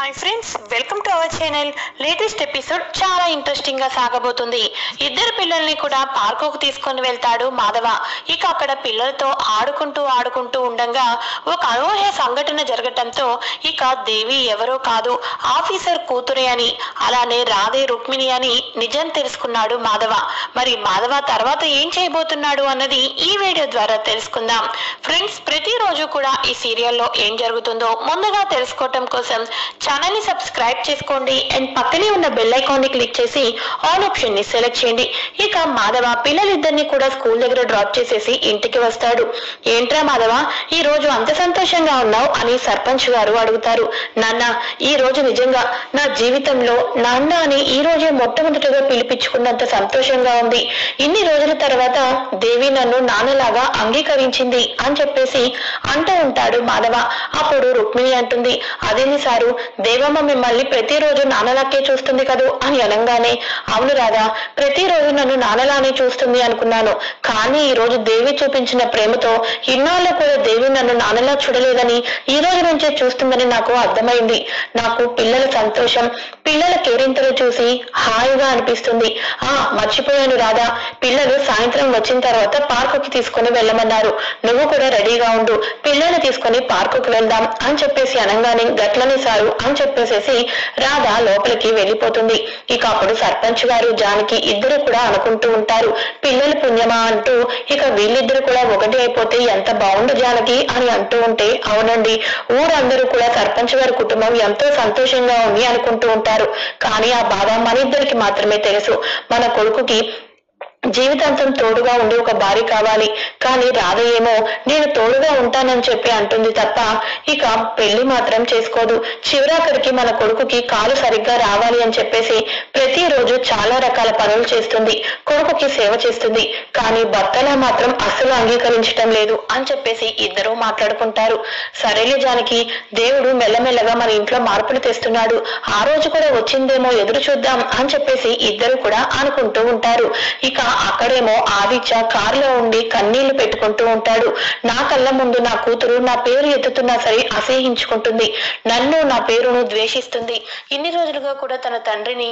hi friends welcome to our channel latest episode చాలా interesting గా సాగబోతుంది ఇద్దరు పిల్లల్ని కూడా పార్కుకు తీసుకొని వెళ్తాడు మాధవ ఇక అక్కడ పిల్లలతో ఆడుకుంటూ ఆడుకుంటూ ఉండగా ఒక అనూహ్య సంఘటన జరగటంతో ఇక దేవి ఎవరో కాదు ఆఫీసర్ కూతురే అని అలానే రాధే రుక్మిణి అని నిజం తెలుసుకున్నాడు మాధవ మరి మాధవ తర్వాత ఏం చేయబోతున్నాడు అన్నది ఈ వీడియో ద్వారా తెలుసుకుందాం ఫ్రెండ్స్ ప్రతిరోజు కూడా ఈ సీరియల్లో ఏం జరుగుతుందో ముందుగా తెలుసుకోవటం కోసం ఛానల్ ని సబ్స్క్రైబ్ చేసుకోండి అండ్ పక్కనే ఉన్న బెల్ ఐకాన్ ని క్లిక్ చేసి ఆల్ ఆప్షన్ ని సెలెక్ట్ చేయండి ఇక మాధవ పిల్లలిద్దరిని కూడా స్కూల్ దగ్గర డ్రాప్ చేసేసి ఇంటికి వస్తాడు ఏంట్రా మాధవ ఈ రోజు అంత సంతోషంగా ఉన్నావు అని సర్పంచ్ గారు అడుగుతారు నాన్న ఈ రోజు నిజంగా నా జీవితంలో నాన్న అని ఈ రోజే మొట్టమొదటిగా పిలిపించుకున్నంత సంతోషంగా ఉంది ఇన్ని రోజుల తర్వాత దేవి నన్ను నాన్నలాగా అంగీకరించింది అని చెప్పేసి అంటూ ఉంటాడు మాధవ అప్పుడు రుక్మిణి అంటుంది అదేంది సారు దేవమ్మ మిమ్మల్ని ప్రతిరోజు నాన్నలాగే చూస్తుంది కదూ అని అనగానే అవును రాదా ప్రతిరోజు నన్ను నాన్నలానే చూస్తుంది అనుకున్నాను కానీ ఈ రోజు దేవి చూపించిన ప్రేమతో ఇన్నాళ్ళు కూడా దేవి నన్ను నాన్నలా చూడలేదని ఈ రోజు నుంచే చూస్తుందని నాకు అర్థమైంది నాకు పిల్లల సంతోషం పిల్లల కేరింతలు చూసి హాయిగా అనిపిస్తుంది ఆ మర్చిపోయాను రాధా పిల్లలు సాయంత్రం వచ్చిన తర్వాత పార్కుకి తీసుకుని వెళ్ళమన్నారు నువ్వు కూడా రెడీగా ఉండు పిల్లల్ని తీసుకొని పార్కుకి వెళ్దాం అని చెప్పేసి అనగానే గట్లని సారు అని చెప్పేసేసి రాధ లోపలికి వెళ్ళిపోతుంది ఇక అప్పుడు సర్పంచ్ గారు జానకి ఇద్దరు కూడా అనుకుంటూ ఉంటారు పిల్లలు పుణ్యమా అంటూ ఇక వీళ్ళిద్దరు కూడా ఒకటి అయిపోతే ఎంత బాగుండు జానకి అని అంటూ ఉంటే అవునండి ఊరందరూ కూడా సర్పంచ్ గారి కుటుంబం ఎంతో సంతోషంగా ఉంది అనుకుంటూ ఉంటారు కానీ ఆ బాధ మన ఇద్దరికి మాత్రమే తెలుసు మన కొడుకుకి జీవితాంతం తోడుగా ఉండి ఒక భార్య కావాలి కానీ రాధ ఏమో నేను తోడుగా ఉంటానని చెప్పి అంటుంది తప్ప ఇక పెళ్లి మాత్రం చేసుకోదు చివరాఖరికి మన కొడుకుకి కాలు సరిగ్గా రావాలి అని చెప్పేసి ప్రతిరోజు చాలా రకాల పనులు చేస్తుంది కొడుకుకి సేవ చేస్తుంది కానీ భర్తలా మాత్రం అస్సలు అంగీకరించటం లేదు అని చెప్పేసి ఇద్దరూ మాట్లాడుకుంటారు సరేలే జానకి దేవుడు మెల్లమెల్లగా మన ఇంట్లో మార్పులు తెస్తున్నాడు ఆ రోజు కూడా వచ్చిందేమో ఎదురు చూద్దాం అని చెప్పేసి ఇద్దరు కూడా అనుకుంటూ ఉంటారు ఇక అక్కడేమో ఆదిత్య కారులో ఉండి కన్నీళ్లు పెట్టుకుంటూ ఉంటాడు నా కళ్ళ ముందు నా కూతురు నా పేరు ఎత్తుతున్నా సరే అసహించుకుంటుంది నన్ను నా పేరును ద్వేషిస్తుంది ఇన్ని రోజులుగా కూడా తన తండ్రిని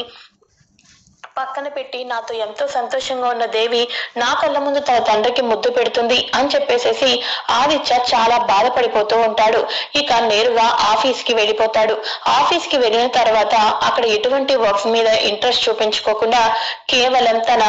పక్కన పెట్టి నాతో ఎంతో సంతోషంగా ఉన్న దేవి నా కళ్ళ ముందు తన తండ్రికి ముద్దు పెడుతుంది అని చెప్పేసేసి ఆదిత్య చాలా బాధపడిపోతూ ఉంటాడు ఇక నేరుగా ఆఫీస్ కి వెళ్ళిపోతాడు ఆఫీస్ కి వెళ్ళిన తర్వాత అక్కడ ఎటువంటి వర్క్స్ మీద ఇంట్రెస్ట్ చూపించుకోకుండా కేవలం తన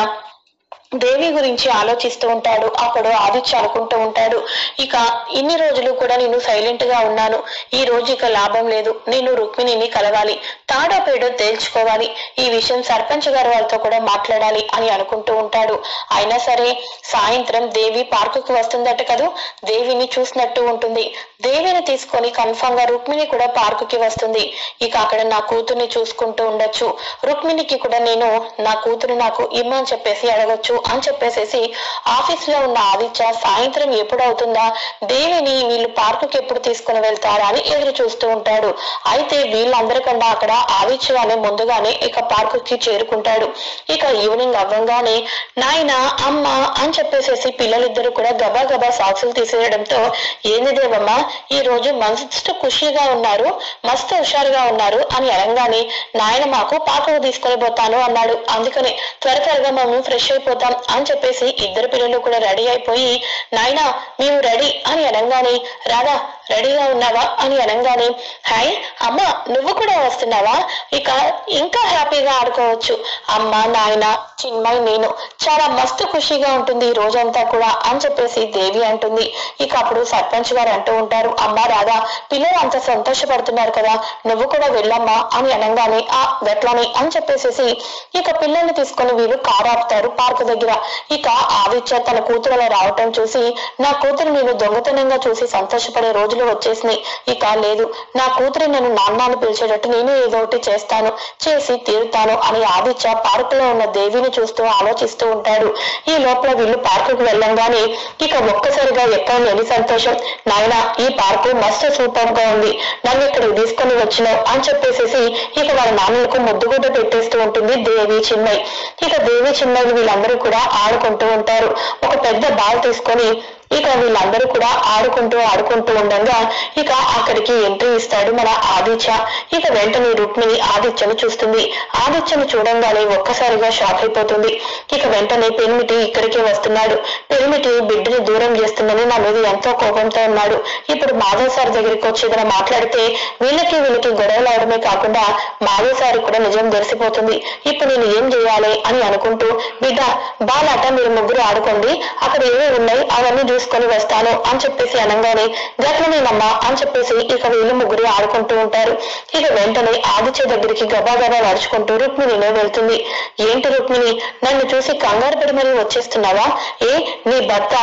దేవి గురించి ఆలోచిస్తూ ఉంటాడు అప్పుడు ఆదిత్య అనుకుంటూ ఉంటాడు ఇక ఇన్ని రోజులు కూడా నేను సైలెంట్ గా ఉన్నాను ఈ రోజు ఇక లాభం లేదు నేను రుక్మిణిని కలవాలి తాడో పేడో తేల్చుకోవాలి ఈ విషయం సర్పంచ్ గారు వాళ్ళతో కూడా మాట్లాడాలి అని అనుకుంటూ ఉంటాడు అయినా సరే సాయంత్రం దేవి పార్కుకి వస్తుందట కదూ దేవిని చూసినట్టు ఉంటుంది దేవిని తీసుకొని కన్ఫర్మ్ గా రుక్మిణి కూడా పార్కుకి వస్తుంది ఇక అక్కడ నా కూతుర్ని చూసుకుంటూ ఉండొచ్చు రుక్మిణికి కూడా నేను నా కూతురు నాకు ఇమ్మని చెప్పేసి అడగొచ్చు అని చెప్పేసేసి ఆఫీస్ లో ఉన్న ఆదిత్య సాయంత్రం ఎప్పుడు అవుతుందా దేవిని వీళ్ళు పార్కుకి ఎప్పుడు తీసుకుని వెళ్తారా అని ఎదురు చూస్తూ ఉంటాడు అయితే వీళ్ళందరికన్నా అక్కడ ఆదిత్యగానే ముందుగానే ఇక పార్కుకి చేరుకుంటాడు ఇక ఈవినింగ్ అవ్వంగానే నాయన అమ్మ అని చెప్పేసేసి పిల్లలిద్దరు కూడా గబా గబా సాక్సులు తీసేయడంతో ఏంది దేవమ్మ ఈ రోజు మస్తు ఖుషిగా ఉన్నారు మస్తు హుషారుగా ఉన్నారు అని అనగానే నాయన మాకు పార్కుకు తీసుకొని పోతాను అన్నాడు అందుకని త్వర త్వరగా మేము ఫ్రెష్ అయిపోతాం అని చెప్పేసి ఇద్దరు పిల్లలు కూడా రెడీ అయిపోయి నాయనా మేము రెడీ అని అనగానే రాధా రెడీగా ఉన్నావా అని అనగానే హాయ్ అమ్మ నువ్వు కూడా వస్తున్నావా ఇక ఇంకా హ్యాపీగా ఆడుకోవచ్చు అమ్మ నాయన చిన్మయ్ నేను చాలా మస్తు ఖుషిగా ఉంటుంది ఈ రోజంతా కూడా అని చెప్పేసి దేవి అంటుంది ఇక అప్పుడు సర్పంచ్ గారు అంటూ ఉంటారు అమ్మ రాధా పిల్లలు అంత సంతోషపడుతున్నారు కదా నువ్వు కూడా వెళ్ళమ్మా అని అనగానే ఆ వెట్లని అని చెప్పేసేసి ఇక పిల్లల్ని తీసుకొని వీళ్ళు కారు ఆపుతారు పార్క్ దగ్గర ఇక ఆదిత్య తన కూతురు అలా రావటం చూసి నా కూతురు నేను దొంగతనంగా చూసి సంతోషపడే రోజులు వచ్చేసినాయి ఇక లేదు నా కూతురు నన్ను నాన్నాను పిలిచేటట్టు నేను ఏదో ఒకటి చేస్తాను చేసి తీరుతాను అని ఆదిత్య పార్క్ లో ఉన్న దేవిని చూస్తూ ఆలోచిస్తూ ఉంటాడు ఈ లోపల వీళ్ళు పార్కుకు వెళ్ళంగానే ఇక ఒక్కసారిగా ఎక్కడ లేని సంతోషం నాయన ఈ పార్కు మస్తు సూపర్ గా ఉంది నన్ను ఇక్కడికి తీసుకొని వచ్చినావు అని చెప్పేసేసి ఇక వాళ్ళ నాన్నలకు ముద్దుగుడ్డ పెట్టేస్తూ ఉంటుంది దేవి చిన్మయ్ ఇక దేవి చిన్మయ్య వీళ్ళందరూ కూడా ఆడుకుంటూ ఉంటారు ఒక పెద్ద బాల్ తీసుకొని ఇక వీళ్ళందరూ కూడా ఆడుకుంటూ ఆడుకుంటూ ఉండగా ఇక అక్కడికి ఎంట్రీ ఇస్తాడు మన ఆదిత్య ఇక వెంటనే రుక్మిణి ఆదిత్యను చూస్తుంది ఆదిత్యను చూడంగానే ఒక్కసారిగా షాక్ అయిపోతుంది ఇక వెంటనే పెనిమిటి ఇక్కడికే వస్తున్నాడు పెనిమిటి బిడ్డని దూరం చేస్తుందని నా మీద ఎంతో కోపంతో ఉన్నాడు ఇప్పుడు మాధవ్ సార్ దగ్గరికి వచ్చి ఏదైనా మాట్లాడితే వీళ్ళకి వీళ్ళకి గొడవలు అవడమే కాకుండా మాధవ్ సార్ కూడా నిజం తెలిసిపోతుంది ఇప్పుడు నేను ఏం చేయాలి అని అనుకుంటూ బిడ్డ బాలాట మీరు ముగ్గురు ఆడుకోండి అక్కడ ఏమి ఉన్నాయి అవన్నీ చూసుకొని వస్తాను అని చెప్పేసి అనగానే గట్లనేనమ్మా అని చెప్పేసి ఇక వీళ్ళు ముగ్గురు ఆడుకుంటూ ఉంటారు ఇక వెంటనే ఆదిత్య దగ్గరికి గబా గబా నడుచుకుంటూ రుక్మిణినే వెళ్తుంది ఏంటి రుక్మిణి నన్ను చూసి కంగారు పడి మరీ వచ్చేస్తున్నావా ఏ నీ భర్త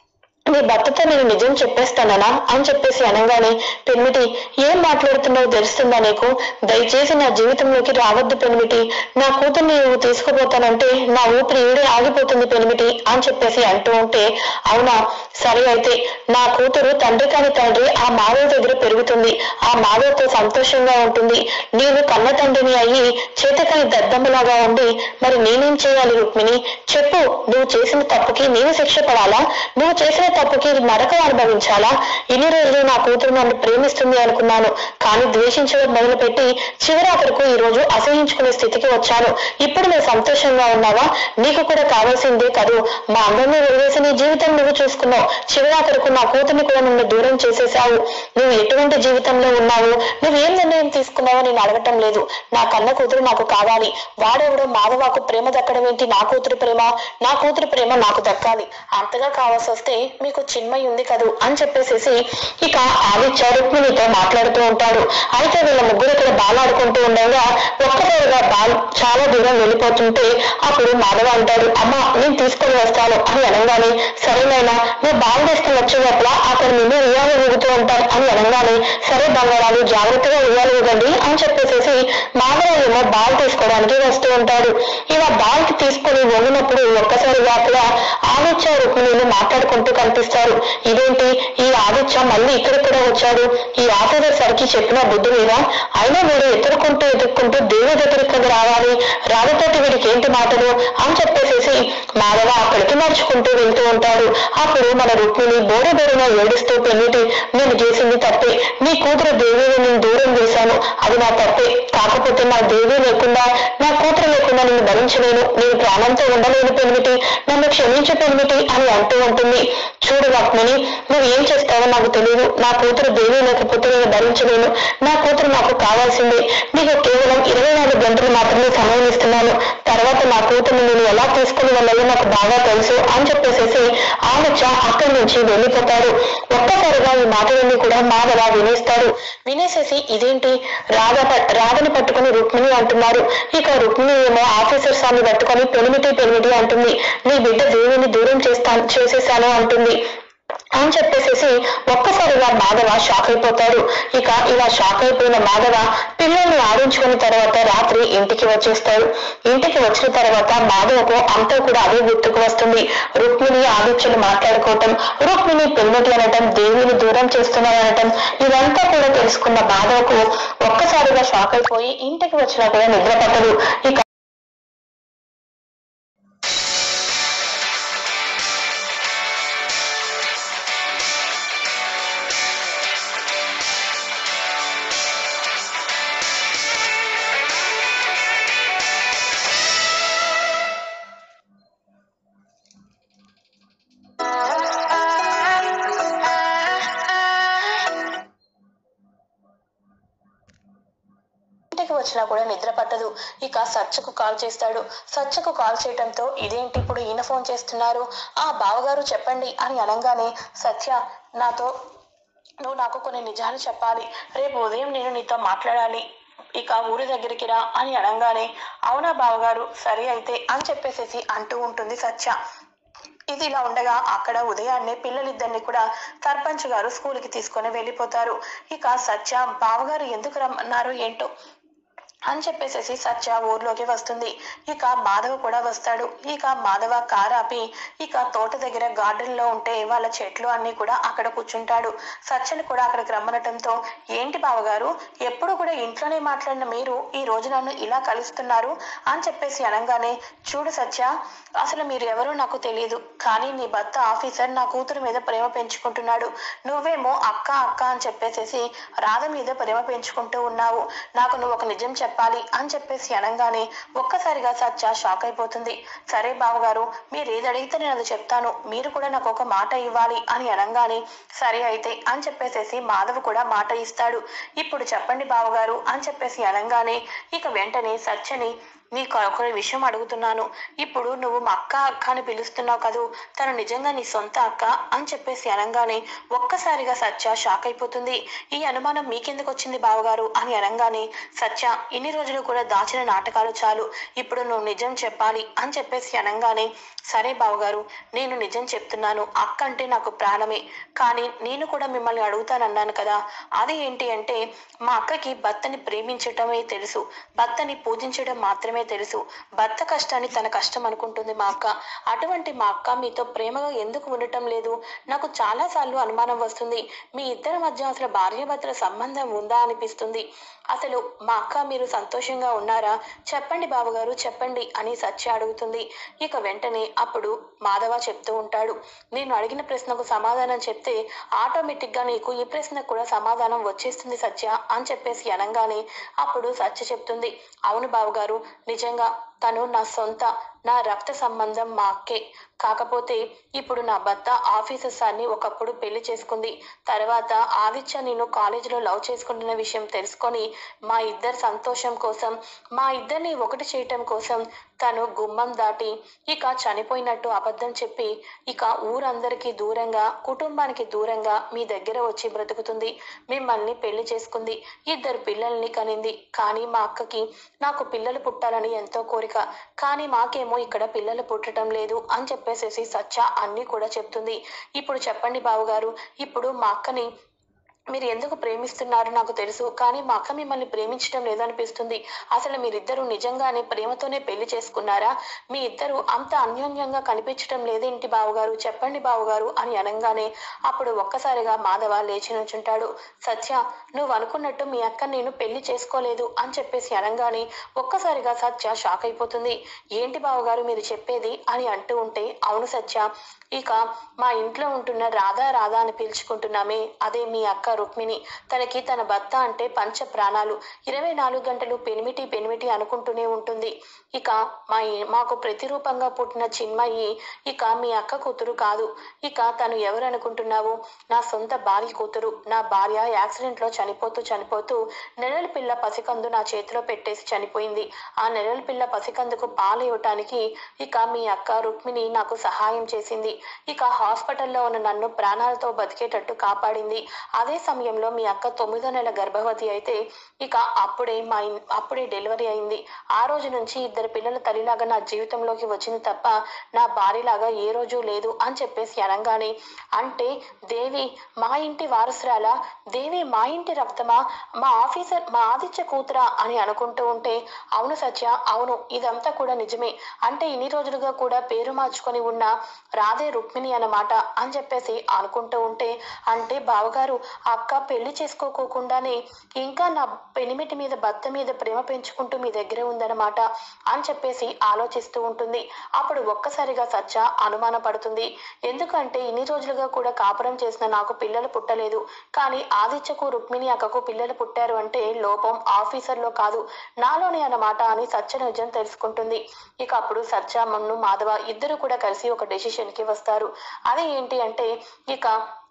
నీ భర్తతో నేను నిజం చెప్పేస్తాననా అని చెప్పేసి అనగానే పెన్మిటి ఏం మాట్లాడుతున్నావో తెలుస్తుందా నీకు దయచేసి నా జీవితంలోకి రావద్దు పెన్మిటి నా కూతుర్ని నువ్వు తీసుకుపోతానంటే నా ఊపిరి ఈడే ఆగిపోతుంది పెన్మిటి అని చెప్పేసి అంటూ ఉంటే అవునా సరే అయితే నా కూతురు తండ్రి కాని తండ్రి ఆ మాధవ్ దగ్గర పెరుగుతుంది ఆ మాధవ్తో సంతోషంగా ఉంటుంది నేను కన్న తండ్రిని అయ్యి చేతకాని దద్దమ్మలాగా ఉండి మరి నేనేం చేయాలి రుక్మిణి చెప్పు నువ్వు చేసిన తప్పుకి నేను శిక్ష పడాలా నువ్వు చేసిన తప్పుకి నరకం అనుభవించాలా ఇన్ని రోజులు నా కూతురు నన్ను ప్రేమిస్తుంది అనుకున్నాను కానీ ద్వేషించడం మొదలుపెట్టి చివరాఖరకు ఈ రోజు అసహించుకునే స్థితికి వచ్చాను ఇప్పుడు నువ్వు సంతోషంగా ఉన్నావా నీకు కూడా కావాల్సిందే కదూ మా అందరినీ వదిలేసి నీ జీవితం నువ్వు చూసుకున్నావు చివరాఖరకు నా కూతుర్ని కూడా నిన్ను దూరం చేసేసావు నువ్వు ఎటువంటి జీవితంలో ఉన్నావు నువ్వు ఏం నిర్ణయం తీసుకున్నావో నేను అడగటం లేదు నా కన్న కూతురు నాకు కావాలి వాడెవడో మాధవాకు ప్రేమ దక్కడం ఏంటి నా కూతురు ప్రేమ నా కూతురు ప్రేమ నాకు దక్కాలి అంతగా కావాల్సి వస్తే మీకు చిన్మయి ఉంది కదూ అని చెప్పేసేసి ఇక ఆదిత్య రుక్మిణితో మాట్లాడుతూ ఉంటాడు అయితే వీళ్ళ ముగ్గురు ఇక్కడ బాల్ ఆడుకుంటూ ఉండగా ఒక్కసారిగా బాల్ చాలా దూరం వెళ్ళిపోతుంటే అప్పుడు మాధవ అంటాడు అమ్మ నేను తీసుకొని వస్తాను అని అనగానే సరేనైనా నువ్వు బాల్ తీసుకుని వచ్చే లోపల అక్కడ నిన్ను ఉయ్యాలు ఊగుతూ ఉంటాను అని అనగానే సరే బంగారాలు జాగ్రత్తగా ఉయ్యాలు ఊగండి అని చెప్పేసేసి మాధవ ఏమో బాల్ తీసుకోవడానికి వస్తూ ఉంటాడు ఇలా బాల్ కి తీసుకొని వంగినప్పుడు ఒక్కసారిగా అక్కడ ఆదిత్య రుక్మిణిని మాట్లాడుకుంటూ కనిపిస్తారు ఇదేంటి ఈ ఆదిత్య మళ్ళీ ఇక్కడ కూడా వచ్చాడు ఈ ఆఫీసర్ సరికి చెప్పిన బుద్ధి మీద అయినా వీడు ఎదుర్కొంటూ ఎదుర్కొంటూ దేవి దగ్గరికి రావాలి రాజతోటి వీడికి ఏంటి మాటలు అని చెప్పేసేసి మాధవ అక్కడికి నడుచుకుంటూ వెళ్తూ ఉంటాడు అప్పుడు మన రుక్మిణి బోర బోరున ఏడుస్తూ పెళ్లిటి నేను చేసింది తప్పే నీ కూతురు దేవిని నేను దూరం చేశాను అది నా తప్పే కాకపోతే నా దేవి లేకుండా నా కూతురు లేకుండా నేను భరించలేను నేను ప్రాణంతో ఉండలేను పెళ్లిటి నన్ను క్షమించు పెళ్లిటి అని అంటూ ఉంటుంది చూడు రుక్మిణి నువ్వు ఏం చేస్తావో నాకు తెలియదు నా కూతురు దేవి లేకపోతే నేను భరించలేను నా కూతురు నాకు కావాల్సిందే నీకు కేవలం ఇరవై నాలుగు గంటలు మాత్రమే సమయం ఇస్తున్నాను తర్వాత నా కూతుర్ని నేను ఎలా తీసుకుని వెళ్ళాలో నాకు బాగా తెలుసు అని చెప్పేసేసి ఆలోచ అక్కడి నుంచి వెళ్ళిపోతాడు ఒక్కసారిగా ఈ మాటలన్నీ కూడా మాధవ వినేస్తాడు వినేసేసి ఇదేంటి రాధ ప- రాధని పట్టుకుని రుక్మిణి అంటున్నారు ఇక రుక్మిణి ఏమో ఆఫీసర్ స్వామి పట్టుకొని పెనిమిటి పెనిమిటి అంటుంది నీ బిడ్డ దేవిని దూరం చేస్తాను చేసేసాను అంటుంది అని చెప్పేసేసి ఒక్కసారిగా మాధవ షాక్ అయిపోతాడు ఇక ఇలా షాక్ అయిపోయిన మాధవ పిల్లల్ని ఆడించుకున్న తర్వాత రాత్రి ఇంటికి వచ్చేస్తాడు ఇంటికి వచ్చిన తర్వాత మాధవకు అంతా కూడా అదే గుర్తుకు వస్తుంది రుక్మిణి ఆదిత్యులు మాట్లాడుకోవటం రుక్మిణి పెళ్ళికి అనటం దేవిని దూరం చేస్తున్నారనటం ఇదంతా కూడా తెలుసుకున్న మాధవకు ఒక్కసారిగా షాక్ అయిపోయి ఇంటికి వచ్చినా కూడా నిద్ర పట్టదు ఇక ఇంటికి వచ్చినా కూడా నిద్ర పట్టదు ఇక సత్యకు కాల్ చేస్తాడు సత్యకు కాల్ చేయడంతో ఇదేంటి ఇప్పుడు ఈయన ఫోన్ చేస్తున్నారు ఆ బావగారు చెప్పండి అని అనగానే సత్య నాతో నువ్వు నాకు కొన్ని నిజాలు చెప్పాలి రేపు ఉదయం నేను నీతో మాట్లాడాలి ఇక ఊరి దగ్గరికి రా అని అనగానే అవునా బావగారు సరే అయితే అని చెప్పేసేసి అంటూ ఉంటుంది సత్య ఇది ఇలా ఉండగా అక్కడ ఉదయాన్నే పిల్లలిద్దరిని కూడా సర్పంచ్ గారు స్కూల్కి తీసుకొని వెళ్ళిపోతారు ఇక సత్య బావగారు ఎందుకు రమ్మన్నారు ఏంటో అని చెప్పేసేసి సత్య ఊర్లోకి వస్తుంది ఇక మాధవ కూడా వస్తాడు ఇక మాధవ కార్ ఆపి ఇక తోట దగ్గర గార్డెన్ లో ఉంటే వాళ్ళ చెట్లు అన్ని కూడా అక్కడ కూర్చుంటాడు సత్యని కూడా అక్కడికి రమ్మనటంతో ఏంటి బావగారు ఎప్పుడు కూడా ఇంట్లోనే మాట్లాడిన మీరు ఈ రోజు నన్ను ఇలా కలుస్తున్నారు అని చెప్పేసి అనగానే చూడు సత్య అసలు మీరు ఎవరో నాకు తెలియదు కానీ నీ భర్త ఆఫీసర్ నా కూతురు మీద ప్రేమ పెంచుకుంటున్నాడు నువ్వేమో అక్క అక్క అని చెప్పేసేసి రాధ మీద ప్రేమ పెంచుకుంటూ ఉన్నావు నాకు నువ్వు ఒక నిజం చెప్పాలి అని చెప్పేసి అనగానే ఒక్కసారిగా సత్య షాక్ అయిపోతుంది సరే బావగారు మీరు ఏది అడిగితే నేను అది చెప్తాను మీరు కూడా నాకు ఒక మాట ఇవ్వాలి అని అనగానే సరే అయితే అని చెప్పేసేసి మాధవ్ కూడా మాట ఇస్తాడు ఇప్పుడు చెప్పండి బావగారు అని చెప్పేసి అనగానే ఇక వెంటనే సత్యని నీకు ఒక విషయం అడుగుతున్నాను ఇప్పుడు నువ్వు మా అక్క అక్క అని పిలుస్తున్నావు కదూ తను నిజంగా నీ సొంత అక్క అని చెప్పేసి అనగానే ఒక్కసారిగా సత్య షాక్ అయిపోతుంది ఈ అనుమానం మీకెందుకు వచ్చింది బావగారు అని అనగానే సత్య ఇన్ని రోజులు కూడా దాచిన నాటకాలు చాలు ఇప్పుడు నువ్వు నిజం చెప్పాలి అని చెప్పేసి అనగానే సరే బావగారు నేను నిజం చెప్తున్నాను అక్క అంటే నాకు ప్రాణమే కానీ నేను కూడా మిమ్మల్ని అడుగుతానన్నాను కదా అది ఏంటి అంటే మా అక్కకి భర్తని ప్రేమించటమే తెలుసు భర్తని పూజించడం మాత్రమే తెలుసు భర్త కష్టాన్ని తన కష్టం అనుకుంటుంది మా అక్క అటువంటి మా అక్క మీతో ప్రేమగా ఎందుకు ఉండటం లేదు నాకు చాలా సార్లు అనుమానం వస్తుంది మీ ఇద్దరి మధ్య అసలు భార్యాభర్తల సంబంధం ఉందా అనిపిస్తుంది అసలు మా అక్క మీరు సంతోషంగా ఉన్నారా చెప్పండి బావగారు చెప్పండి అని సత్య అడుగుతుంది ఇక వెంటనే అప్పుడు మాధవ చెప్తూ ఉంటాడు నేను అడిగిన ప్రశ్నకు సమాధానం చెప్తే ఆటోమేటిక్గా నీకు ఈ ప్రశ్నకు కూడా సమాధానం వచ్చేస్తుంది సత్య అని చెప్పేసి అనగానే అప్పుడు సత్య చెప్తుంది అవును బావగారు నిజంగా తను నా సొంత నా రక్త సంబంధం మా అక్కే కాకపోతే ఇప్పుడు నా భర్త ఆఫీసర్ సార్ని ఒకప్పుడు పెళ్లి చేసుకుంది తర్వాత ఆదిత్య నేను కాలేజీలో లవ్ చేసుకుంటున్న విషయం తెలుసుకొని మా ఇద్దరి సంతోషం కోసం మా ఇద్దరిని ఒకటి చేయటం కోసం తను గుమ్మం దాటి ఇక చనిపోయినట్టు అబద్ధం చెప్పి ఇక ఊరందరికీ దూరంగా కుటుంబానికి దూరంగా మీ దగ్గర వచ్చి బ్రతుకుతుంది మిమ్మల్ని పెళ్లి చేసుకుంది ఇద్దరు పిల్లల్ని కనింది కానీ మా అక్కకి నాకు పిల్లలు పుట్టాలని ఎంతో కోరిక కానీ మాకేమో ఇక్కడ పిల్లలు పుట్టడం లేదు అని చెప్పేసేసి సత్య అన్నీ కూడా చెప్తుంది ఇప్పుడు చెప్పండి బావగారు ఇప్పుడు మా అక్కని మీరు ఎందుకు ప్రేమిస్తున్నారో నాకు తెలుసు కానీ మా అక్క మిమ్మల్ని ప్రేమించడం లేదనిపిస్తుంది అసలు మీరిద్దరూ నిజంగానే ప్రేమతోనే పెళ్లి చేసుకున్నారా మీ ఇద్దరు అంత అన్యోన్యంగా కనిపించడం లేదేంటి బావగారు చెప్పండి బావగారు అని అనగానే అప్పుడు ఒక్కసారిగా మాధవ లేచి నుంచుంటాడు సత్య నువ్వు అనుకున్నట్టు మీ అక్క నేను పెళ్లి చేసుకోలేదు అని చెప్పేసి అనగానే ఒక్కసారిగా సత్య షాక్ అయిపోతుంది ఏంటి బావగారు మీరు చెప్పేది అని అంటూ ఉంటే అవును సత్య ఇక మా ఇంట్లో ఉంటున్న రాధా రాధా అని పిలుచుకుంటున్నామే అదే మీ అక్క రుక్మిణి తనకి తన భర్త అంటే పంచ ప్రాణాలు ఇరవై నాలుగు గంటలు పెనిమిటి పెనిమిటి అనుకుంటూనే ఉంటుంది ఇక మా ఇ- మాకు ప్రతిరూపంగా పుట్టిన చిన్మయి ఇక మీ అక్క కూతురు కాదు ఇక తను ఎవరు అనుకుంటున్నావు నా సొంత భార్య కూతురు నా భార్య యాక్సిడెంట్ లో చనిపోతూ చనిపోతూ నెలల పిల్ల పసికందు నా చేతిలో పెట్టేసి చనిపోయింది ఆ నెలల పిల్ల పసికందుకు పాలు ఇవ్వటానికి ఇక మీ అక్క రుక్మిణి నాకు సహాయం చేసింది ఇక హాస్పిటల్లో ఉన్న నన్ను ప్రాణాలతో బతికేటట్టు కాపాడింది అదే సమయంలో మీ అక్క తొమ్మిదో నెల గర్భవతి అయితే ఇక అప్పుడే మా ఇన్- అప్పుడే డెలివరీ అయింది ఆ రోజు నుంచి ఇద్దరు పిల్లల తల్లిలాగా నా జీవితంలోకి వచ్చింది తప్ప నా భార్యలాగా ఏ రోజు లేదు అని చెప్పేసి అనగానే అంటే దేవి మా ఇంటి వారసురాలా దేవి మా ఇంటి రక్తమా మా ఆఫీసర్ మా ఆదిత్య కూతురా అని అనుకుంటూ ఉంటే అవును సత్య అవును ఇదంతా కూడా నిజమే అంటే ఇన్ని రోజులుగా కూడా పేరు మార్చుకొని ఉన్న రాధే రుక్మిణి అన్నమాట అని చెప్పేసి అనుకుంటూ ఉంటే అంటే బావగారు ఆ అక్క పెళ్లి చేసుకోకోకుండానే ఇంకా నా పెనిమిటి మీద భర్త మీద ప్రేమ పెంచుకుంటూ మీ దగ్గరే ఉందన్నమాట అని చెప్పేసి ఆలోచిస్తూ ఉంటుంది అప్పుడు ఒక్కసారిగా సత్య అనుమాన పడుతుంది ఎందుకంటే ఇన్ని రోజులుగా కూడా కాపురం చేసిన నాకు పిల్లలు పుట్టలేదు కానీ ఆదిత్యకు రుక్మిణి అక్కకు పిల్లలు పుట్టారు అంటే లోపం ఆఫీసర్లో కాదు నాలోనే అన్నమాట అని సత్య నిజం తెలుసుకుంటుంది ఇక అప్పుడు సత్య మన్ను మాధవ ఇద్దరు కూడా కలిసి ఒక డెసిషన్ కి వస్తారు అది ఏంటి అంటే ఇక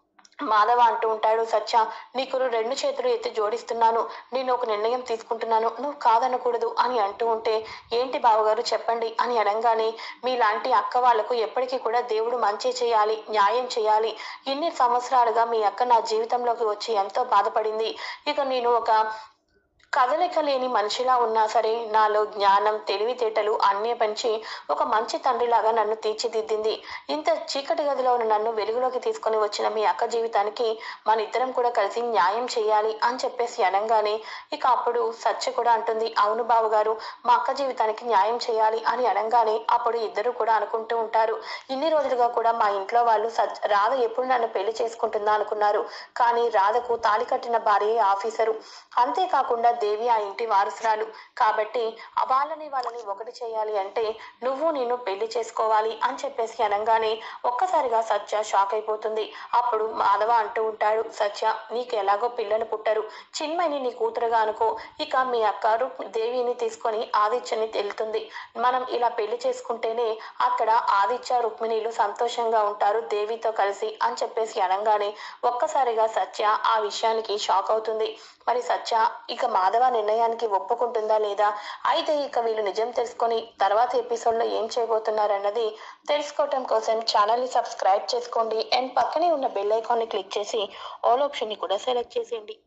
మాధవ అంటూ ఉంటాడు సత్య నీకు రెండు చేతులు ఎత్తి జోడిస్తున్నాను నేను ఒక నిర్ణయం తీసుకుంటున్నాను నువ్వు కాదనకూడదు అని అంటూ ఉంటే ఏంటి బావగారు చెప్పండి అని అనగానే మీలాంటి అక్క వాళ్లకు ఎప్పటికీ కూడా దేవుడు మంచి చేయాలి న్యాయం చేయాలి ఇన్ని సంవత్సరాలుగా మీ అక్క నా జీవితంలోకి వచ్చి ఎంతో బాధపడింది ఇక నేను ఒక కదలిక లేని మనిషిలా ఉన్నా సరే నాలో జ్ఞానం తెలివితేటలు అన్నీ పెంచి ఒక మంచి తండ్రిలాగా నన్ను తీర్చిదిద్దింది ఇంత చీకటి గదిలో ఉన్న నన్ను వెలుగులోకి తీసుకొని వచ్చిన మీ అక్క జీవితానికి మన ఇద్దరం కూడా కలిసి న్యాయం చేయాలి అని చెప్పేసి అనగానే ఇక అప్పుడు సత్య కూడా అంటుంది అవును బావు గారు మా అక్క జీవితానికి న్యాయం చేయాలి అని అనగానే అప్పుడు ఇద్దరు కూడా అనుకుంటూ ఉంటారు ఇన్ని రోజులుగా కూడా మా ఇంట్లో వాళ్ళు సత్ రాధ ఎప్పుడు నన్ను పెళ్లి చేసుకుంటుందా అనుకున్నారు కానీ రాధకు తాళి కట్టిన భార్య ఆఫీసరు అంతేకాకుండా దేవి ఆ ఇంటి వారసురాలు కాబట్టి వాళ్ళని వాళ్ళని ఒకటి చేయాలి అంటే నువ్వు నేను పెళ్లి చేసుకోవాలి అని చెప్పేసి అనగానే ఒక్కసారిగా సత్య షాక్ అయిపోతుంది అప్పుడు మాధవ అంటూ ఉంటాడు సత్య నీకు ఎలాగో పిల్లలు పుట్టరు చిన్మయిని నీ కూతురుగా అనుకో ఇక మీ అక్క రుక్ దేవిని తీసుకొని ఆదిత్యని వెళ్తుంది మనం ఇలా పెళ్లి చేసుకుంటేనే అక్కడ ఆదిత్య రుక్మిణిలు సంతోషంగా ఉంటారు దేవితో కలిసి అని చెప్పేసి అనగానే ఒక్కసారిగా సత్య ఆ విషయానికి షాక్ అవుతుంది మరి సత్య ఇక మాధవ నిర్ణయానికి ఒప్పుకుంటుందా లేదా అయితే ఇక వీళ్ళు నిజం తెలుసుకొని తర్వాత ఎపిసోడ్లో ఏం చేయబోతున్నారన్నది తెలుసుకోవటం కోసం ఛానల్ని సబ్స్క్రైబ్ చేసుకోండి అండ్ పక్కనే ఉన్న బెల్ ఐకాన్ని క్లిక్ చేసి ఆల్ ఆప్షన్ని కూడా సెలెక్ట్ చేసేయండి